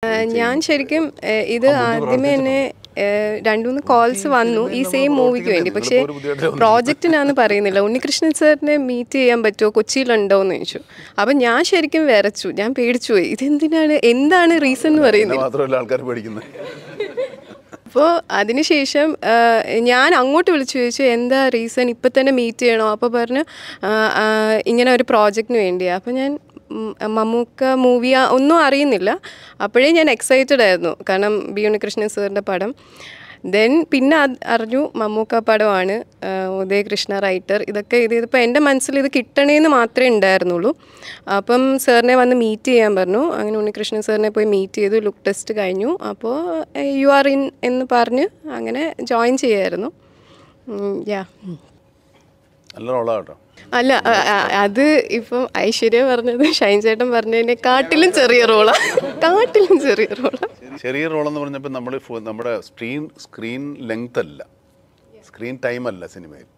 ഞാൻ ശരിക്കും ഏഹ്, ഇത് ആദ്യമേ തന്നെ ഏഹ്, രണ്ട് മൂന്ന് കോൾസ് വന്നു ഈ സെയിം മൂവിക്ക് വേണ്ടി പക്ഷേ പ്രോജക്റ്റിനാന്ന് പറയുന്നില്ല ഉണ്ണികൃഷ്ണൻ സാറിനെ മീറ്റ് ചെയ്യാൻ പറ്റുമോ കൊച്ചിയിലുണ്ടോ എന്ന് ചോദിച്ചു അപ്പം ഞാൻ ശരിക്കും വിറച്ചു ഞാൻ പേടിച്ചു പോയി ഇതെന്തിനാണ് എന്താണ് റീസൺ എന്ന് പറയുന്നത് മാത്രമല്ല ആൾക്കാർ പേടിക്കുന്നത് അപ്പോൾ അതിനുശേഷം ആ, ഞാൻ അങ്ങോട്ട് വിളിച്ചു ചോദിച്ചു എന്താ റീസൺ ഇപ്പം തന്നെ മീറ്റ് ചെയ്യണോ അപ്പോൾ പറഞ്ഞു ആ, ആ, ഇങ്ങനെ ഒരു പ്രോജക്റ്റിന് വേണ്ടിയാണ് അപ്പോൾ ഞാൻ ഉം, മമ്മൂക്ക മൂവി ഒന്നും അറിയുന്നില്ല അപ്പോഴേ ഞാൻ എക്സൈറ്റഡ് ആയിരുന്നു കാരണം ബി ഉണ്ണികൃഷ്ണൻ സാറിൻ്റെ പടം ദെൻ പിന്നെ അത് അറിഞ്ഞു മമ്മൂക്ക പടമാണ് ആ, ഉദയകൃഷ്ണ റൈറ്റർ ഇതൊക്കെ ഇത് ഇതിപ്പോൾ എൻ്റെ മനസ്സിൽ ഇത് കിട്ടണേന്ന് മാത്രമേ ഉണ്ടായിരുന്നുള്ളൂ അപ്പം സാറിനെ വന്ന് മീറ്റ് ചെയ്യാൻ പറഞ്ഞു അങ്ങനെ ഉണ്ണികൃഷ്ണൻ സാറിനെ പോയി മീറ്റ് ചെയ്തു ലുക്ക് ടെസ്റ്റ് കഴിഞ്ഞു അപ്പോൾ യു ആർ ഇൻ എന്ന് പറഞ്ഞ് അങ്ങനെ ജോയിൻ ചെയ്യായിരുന്നു യാ നല്ല റോളാ കേട്ടോ അല്ല അ- അ- അത് ഇപ്പം ഐശ്വര്യ പറഞ്ഞത് ഷൈൻ ചേട്ടൻ പറഞ്ഞതിനെ കാട്ടിലും ചെറിയ റോളാ കാട്ടിലും ചെറിയ റോളാ ചെറിയ റോളെന്ന് പറഞ്ഞപ്പോൾ നമ്മൾ നമ്മുടെ സ്ക്രീൻ സ്ക്രീൻ ലെങ്ത് അല്ല സ്ക്രീൻ ടൈം അല്ല സിനിമയിൽ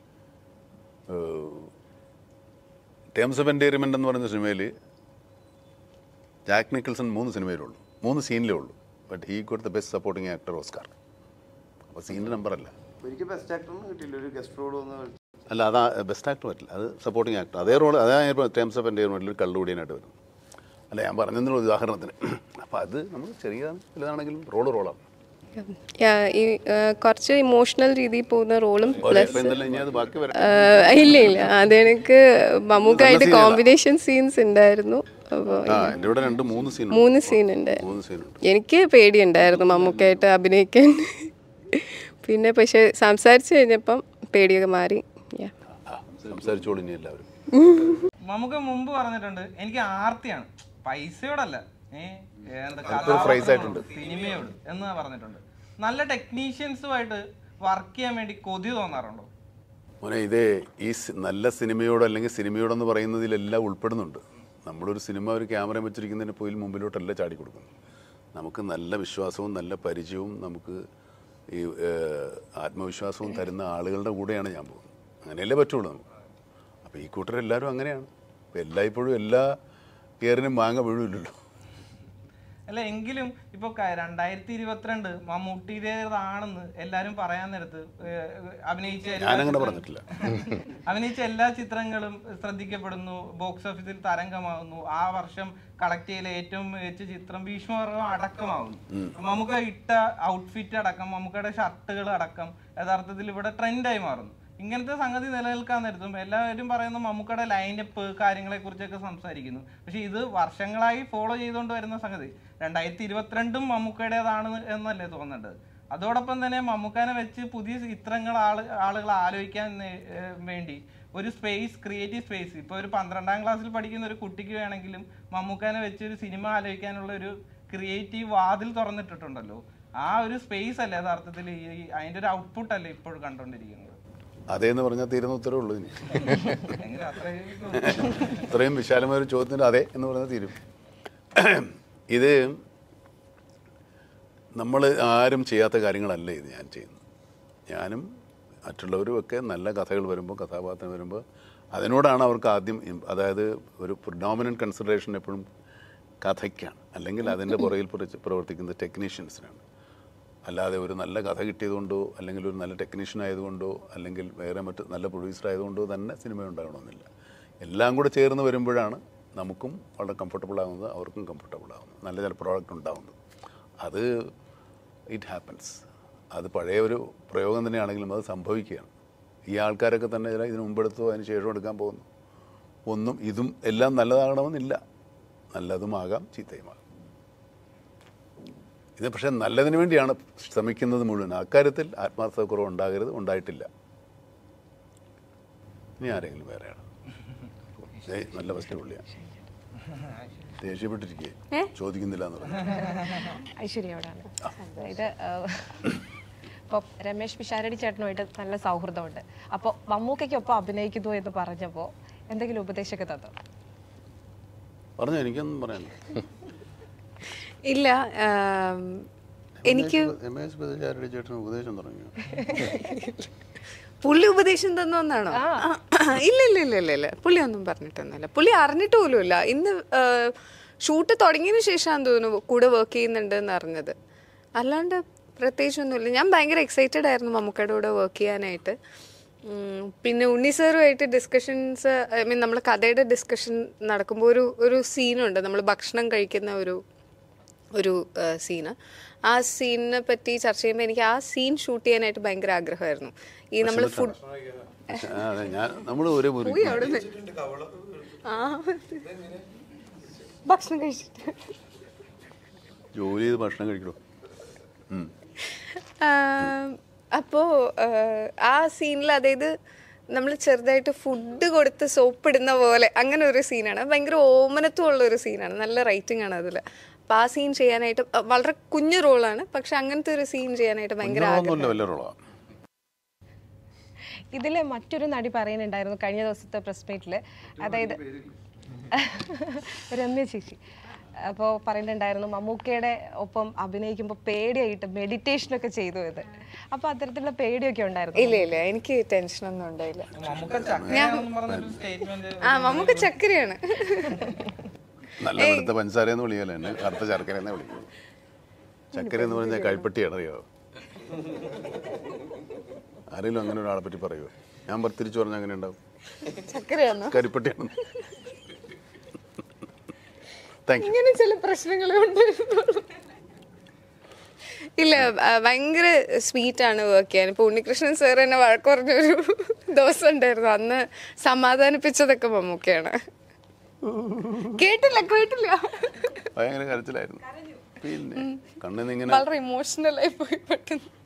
ടേംസ് ഓഫ് എൻറ്റേർമെൻ്റ് എന്ന് പറയുന്ന സിനിമയിൽ ജാക്ക് നിക്കിൾസൺ മൂന്ന് സിനിമയിലുള്ളൂ മൂന്ന് സീനിലേ ഉള്ളൂ but he got the best supporting actor Oscar അപ്പോൾ സീനിൻ്റെ നമ്പർ അല്ല ഒരിക്കൽ ബെസ്റ്റ് ആക്ടറിന് കിട്ടിയില്ല ഒരു ഗസ്റ്റ് റോൾ വന്ന് അല്ല അതാ ബെസ്റ്റ് ആക്ടർ പറ്റില്ല അത് സപ്പോർട്ടിങ് ആക്ടർ അതേ റോൾ അതാ ഇപ്പോൾ ടേംസ് ഓഫ് എൻറ്റേർമെൻറ്റിൽ ഒരു കള്ളുകൂടിയനായിട്ട് വരുന്നത് അല്ല ഞാൻ പറഞ്ഞതിനുള്ള ഉദാഹരണത്തിന് അപ്പോൾ അത് നമ്മൾ ചെറിയതാണ് വലുതാണെങ്കിലും റോള് റോളാണ് Yeah, ഈ ആ, കുറച്ച് ഇമോഷണൽ രീതിയിൽ പോകുന്ന റോളും പ്ലസ് ഇപ്പം എന്തെല്ലാം ഇനി അത് ബാക്കി വരാം ഇല്ല ഇല്ല അതെനിക്ക് മമ്മൂക്കായിട്ട് കോമ്പിനേഷൻ സീൻസ് ഉണ്ടായിരുന്നു അപ്പോൾ ആ എൻ്റെ ഇവിടെ രണ്ട് മൂന്ന് സീൻ മൂന്ന് സീൻ ഉണ്ട് മൂന്ന് സീനുണ്ട് എനിക്ക് പേടിയുണ്ടായിരുന്നു മമ്മൂക്കായിട്ട് അഭിനയിക്കാൻ പിന്നെ പക്ഷെ സംസാരിച്ച് കഴിഞ്ഞപ്പം പേടിയൊക്കെ മാറി Yeah. സംസാരിച്ചോളൂ ഇനി എല്ലാവരും നമുക്ക് മുമ്പ് പറഞ്ഞിട്ടുണ്ട് എനിക്ക് ആർത്തിയാണ് പൈസയോടല്ല ഏ എന്താ അതൊരു phrase ആയിട്ടുണ്ട്. കഥാപാത്രങ്ങളോട്, സിനിമയോട് എന്ന് പറഞ്ഞിട്ടുണ്ട് നല്ല ടെക്നീഷ്യൻസുമായിട്ട് വർക്ക് ചെയ്യാൻ വേണ്ടി കൊതി തോന്നാറുണ്ടോ മോനെ ഇതേ ഈ സി- നല്ല സിനിമയോട് അല്ലെങ്കിൽ സിനിമയോടെന്ന് പറയുന്നതിലെല്ലാം ഉൾപ്പെടുന്നുണ്ട് നമ്മളൊരു സിനിമ ഒരു ക്യാമറ വെച്ചിരിക്കുന്നതിന് പോയി മുമ്പിലോട്ടല്ല ചാടി കൊടുക്കുന്നത് നമുക്ക് നല്ല വിശ്വാസവും നല്ല പരിചയവും നമുക്ക് ഈ ഏഹ്, ആത്മവിശ്വാസവും തരുന്ന ആളുകളുടെ കൂടെയാണ് ഞാൻ പോകുന്നത് അങ്ങനെയല്ലേ പറ്റുള്ളൂ നമുക്ക് അപ്പോൾ ഈ കൂട്ടരെല്ലാവരും അങ്ങനെയാണ് അപ്പോൾ എല്ലായ്പ്പോഴും എല്ലാ കയറിനും മാങ്ങ വീഴില്ലല്ലോ അല്ല എങ്കിലും ഇപ്പൊ ക- രണ്ടായിരത്തി ഇരുപത്തിരണ്ട് മമ്മൂട്ടിയുടേതാണെന്ന് എല്ലാരും പറയാൻ നേരത്ത് ഏഹ്, അഭിനയിച്ച എല്ലാ ഞാനങ്ങനെ ചിത്രങ്ങളും- പറഞ്ഞിട്ടില്ല അഭിനയിച്ച എല്ലാ ചിത്രങ്ങളും ശ്രദ്ധിക്കപ്പെടുന്നു ബോക്സ് ഓഫീസിൽ തരംഗമാകുന്നു ആ വർഷം കളക്ട് ചെയ്ത ഏറ്റവും മികച്ച ചിത്രം ഭീഷ്മപർവം അടക്കമാകുന്നു നമുക്ക് ഇട്ട ഔട്ട്ഫിറ്റ് അടക്കം നമുക്കടെ ഷർട്ടുകൾ അടക്കം യഥാർത്ഥത്തിൽ ഇവിടെ ട്രെൻഡായി മാറുന്നു ഇങ്ങനത്തെ സംഗതി നിലനിൽക്കാൻ നേരത്തും എല്ലാവരും പറയുന്ന മമ്മൂക്കയുടെ ലൈനപ്പ് കാര്യങ്ങളെ കുറിച്ചൊക്കെ സംസാരിക്കുന്നു പക്ഷെ ഇത് വർഷങ്ങളായി ഫോളോ ചെയ്തുകൊണ്ട് വരുന്ന സംഗതി രണ്ടായിരത്തി ഇരുപത്തിരണ്ടും മമ്മൂക്കയുടേതാണ് എന്നല്ലേ തോന്നേണ്ടത് അതോടൊപ്പം തന്നെ മമ്മൂക്കാനെ വെച്ച് പുതിയ ചിത്രങ്ങൾ ആള് ആളുകൾ ആലോചിക്കാൻ നേ- ഏഹ് വേണ്ടി ഒരു സ്പേസ് ക്രിയേറ്റീവ് സ്പേസ് ഇപ്പോൾ ഒരു പന്ത്രണ്ടാം ക്ലാസ്സിൽ പഠിക്കുന്ന ഒരു കുട്ടിക്ക് വേണമെങ്കിലും മമ്മൂക്കാനെ വെച്ച് ഒരു സിനിമ ആലോചിക്കാനുള്ള ഒരു ക്രിയേറ്റീവ് വാതിൽ തുറന്നിട്ടിട്ടുണ്ടല്ലോ ആ ഒരു സ്പേസ് അല്ലേ യഥാർത്ഥത്തിൽ ഈ ഈ- അതിന്റെ ഒരു ഔട്ട്പുട്ട് അല്ലേ ഇപ്പോൾ കണ്ടുകൊണ്ടിരിക്കുന്നത് അതേന്ന് പറഞ്ഞാൽ തീരുന്ന ഉത്തരവേ ഉള്ളൂ ഇനി എങ്ങനെ അത്രയും ഇത്രയും വിശാലമായ ഒരു ചോദ്യത്തിന് അതെ എന്ന് പറഞ്ഞാൽ തീരും ഇത് നമ്മൾ ആരും ചെയ്യാത്ത കാര്യങ്ങളല്ല ഇത് ഞാൻ ചെയ്യുന്നത് ഞാനും മറ്റുള്ളവരും ഒക്കെ നല്ല കഥകൾ വരുമ്പോൾ കഥാപാത്രം വരുമ്പോൾ അതിനോടാണ് അവർക്ക് ആദ്യം ഇം- അതായത് ഒരു പ്രിഡോമിനൻറ്റ് കൺസിഡറേഷൻ എപ്പോഴും കഥയ്ക്കാണ് അല്ലെങ്കിൽ അതിൻ്റെ പുറകിൽ പ്രവർത്തി- പ്രവർത്തിക്കുന്ന ടെക്നീഷ്യൻസിനാണ് അല്ലാതെ ഒരു നല്ല കഥ കിട്ടിയതുകൊണ്ടോ അല്ലെങ്കിൽ ഒരു നല്ല ടെക്നീഷ്യൻ ആയതുകൊണ്ടോ അല്ലെങ്കിൽ വേറെ മറ്റ് നല്ല പ്രൊഡ്യൂസർ ആയതുകൊണ്ടോ തന്നെ സിനിമ ഉണ്ടാകണമെന്നില്ല എല്ലാം കൂടെ ചേർന്ന് വരുമ്പോഴാണ് നമുക്കും വളരെ കംഫർട്ടബിൾ ആവുന്നത് അവർക്കും കംഫർട്ടബിൾ ആവുന്നത് നല്ല ചില പ്രോഡക്റ്റ് ഉണ്ടാവുന്നത് അത് ഇറ്റ് ഹാപ്പൻസ് അത് പഴയ ഒരു പ്രയോഗം തന്നെയാണെങ്കിലും അത് സംഭവിക്കുകയാണ് ഈ ആൾക്കാരൊക്കെ തന്നെ ഇതിനെ ഇതിന് മുമ്പെടുത്തോ അതിന് ശേഷം എടുക്കാൻ പോകുന്നു ഒന്നും ഇതും എല്ലാം നല്ലതാകണമെന്നില്ല നല്ലതുമാകാം ചീത്തയുമാകാം ഇത് പക്ഷേ നല്ലതിന് വേണ്ടിയാണ് ശ്രമിക്കുന്നത് മുഴുവൻ അക്കാര്യത്തിൽ ആത്മാർത്ഥതക്കുറവ് ഉണ്ടാകരുത് ഉണ്ടായിട്ടില്ല ഇനി ആരെങ്കിലും വേറെയാണ് ഏയ് നല്ല ഫസ്റ്റ് പുള്ളിയാണ് ദേഷ്യപ്പെട്ടിരിക്കുക ചോദിക്കുന്നില്ല എന്ന് പറഞ്ഞു ഐശ്വര്യയോടാണ് ഇത് ഇപ്പോൾ രമേശ് പിഷാരടി ചേട്ടനുമായിട്ട് നല്ല സൗഹൃദമുണ്ട് അപ്പോൾ മമ്മൂക്കയ്ക്കൊപ്പം അഭിനയിക്കുന്നു എന്ന് പറഞ്ഞപ്പോൾ എന്തെങ്കിലും ഉപദേശമൊക്കെ തന്നോ പറഞ്ഞു എനിക്കൊന്നും പറയാനില്ല ഇല്ല ആം, എനിക്ക് രമേശ് പതിചാരുടെ ചേട്ടന് ഉപദേശം തുടങ്ങിയോ പുള്ളി ഉപദേശം തന്നോന്നാണോ ഇല്ല ഇല്ല ഇല്ല ഇല്ല ഇല്ല പുള്ളി ഒന്നും പറഞ്ഞിട്ടൊന്നുമില്ല പുള്ളി അറിഞ്ഞിട്ട് പോലുമില്ല ഇന്ന് ഷൂട്ട് തുടങ്ങിയതിന് ശേഷമാണെന്ന് തോന്നുന്നു കൂടെ വർക്ക് ചെയ്യുന്നുണ്ട് എന്ന് അറിഞ്ഞത് അല്ലാണ്ട് പ്രത്യേകിച്ചൊന്നുമില്ല ഞാൻ ഭയങ്കര എക്സൈറ്റഡ് ആയിരുന്നു മമ്മൂക്കയുടെ കൂടെ വർക്ക് ചെയ്യാനായിട്ട് ഉം, പിന്നെ ഉണ്ണി സാറുമായിട്ട് ഡിസ്കഷൻസ് ഐ മീൻ നമ്മൾ കഥയുടെ ഡിസ്കഷൻ നടക്കുമ്പോൾ ഒരു ഒരു സീനുണ്ട് നമ്മൾ ഭക്ഷണം കഴിക്കുന്ന ഒരു ഒരു സീന് ആ സീനിനെ പറ്റി ചർച്ച ചെയ്യുമ്പോൾ എനിക്ക് ആ സീൻ ഷൂട്ട് ചെയ്യാനായിട്ട് ഭയങ്കര ആഗ്രഹമായിരുന്നു ഈ നമ്മൾ ഫുഡ് ആ, അതെ ഞാൻ നമ്മൾ ഒരേ മുറി ആ ഭക്ഷണം കഴിച്ചിട്ട് ജോലി ചെയ്ത് ഭക്ഷണം കഴിക്കണോ ഉം. അപ്പോൾ ആ സീനിൽ അതായത് നമ്മൾ ചെറുതായിട്ട് ഫുഡ് കൊടുത്ത് സോപ്പ് ഇടുന്ന പോലെ അങ്ങനെ ഒരു സീനാണ് ഭയങ്കര ഓമനത്വമുള്ള ഒരു സീനാണ് നല്ല റൈറ്റിംഗ് ആണ് അതിൽ അപ്പോൾ ആ സീൻ ചെയ്യാനായിട്ട് അഹ് വളരെ കുഞ്ഞു റോളാണ് പക്ഷെ അങ്ങനത്തെ ഒരു സീൻ ചെയ്യാനായിട്ട് ഭയങ്കര ആഗ്രഹം കുഞ്ഞുങ്ങളൊന്നുമില്ല വലിയ റോളാണ് ഇതിൽ മറ്റൊരു നടി പറയുന്നുണ്ടായിരുന്നു കഴിഞ്ഞ ദിവസത്തെ പ്രസ് മീറ്റിൽ അതായത് രമ്യ ചേച്ചി അപ്പോൾ പറയുന്നുണ്ടായിരുന്നു മമ്മൂക്കയുടെ ഒപ്പം അഭിനയിക്കുമ്പോൾ പേടിയായിട്ട് മെഡിറ്റേഷനൊക്കെ ചെയ്തു ഇത് അപ്പോൾ അത്തരത്തിലുള്ള പേടിയൊക്കെ ഉണ്ടായിരുന്നു ഇല്ല ഇല്ല എനിക്ക് ടെൻഷനൊന്നും ഉണ്ടായില്ല നമുക്ക് ചക്കയാണെന്ന് പറഞ്ഞൊരു സ്റ്റേറ്റ്മെന്റ് ആ നമുക്ക് ചക്കരയാണ് നല്ല വെളുത്ത പഞ്ചസാര എന്ന് വിളിക്കല്ലോ എന്നെ കറുത്ത ശർക്കര എന്നേ വിളിക്കും ചക്കര എന്ന് പറഞ്ഞാൽ കൈപ്പട്ടിയാണ് അറിയോ ആരെങ്കിലും അങ്ങനെ ഒരാളെ പറ്റി പറയുമോ ഞാൻ പറ- തിരിച്ചു പറഞ്ഞാൽ അങ്ങനെ ഉണ്ടാവും ചക്കരയാണോ കരിപ്പട്ടിയാണ് താങ്ക് യു ഇങ്ങനെ ചില പ്രശ്നങ്ങളുണ്ട് ഇല്ല ആ, ഭയങ്കര സ്വീറ്റ് ആണ് വർക്ക് ചെയ്യാൻ ഇപ്പൊ ഉണ്ണികൃഷ്ണൻ സാർ എന്നെ വഴക്ക് പറഞ്ഞൊരു ദിവസം ഉണ്ടായിരുന്നു അന്ന് സമാധാനിപ്പിച്ചതൊക്കെ മമ്മൂക്കയാണ് കേട്ടില്ല കേട്ടില്ല ഭയങ്കര കരച്ചിലായിരുന്നു പിന്നെ കണ്ണിന്ന് ഇങ്ങനെ വളരെ ഇമോഷണൽ ആയി പോയി പെട്ടെന്ന്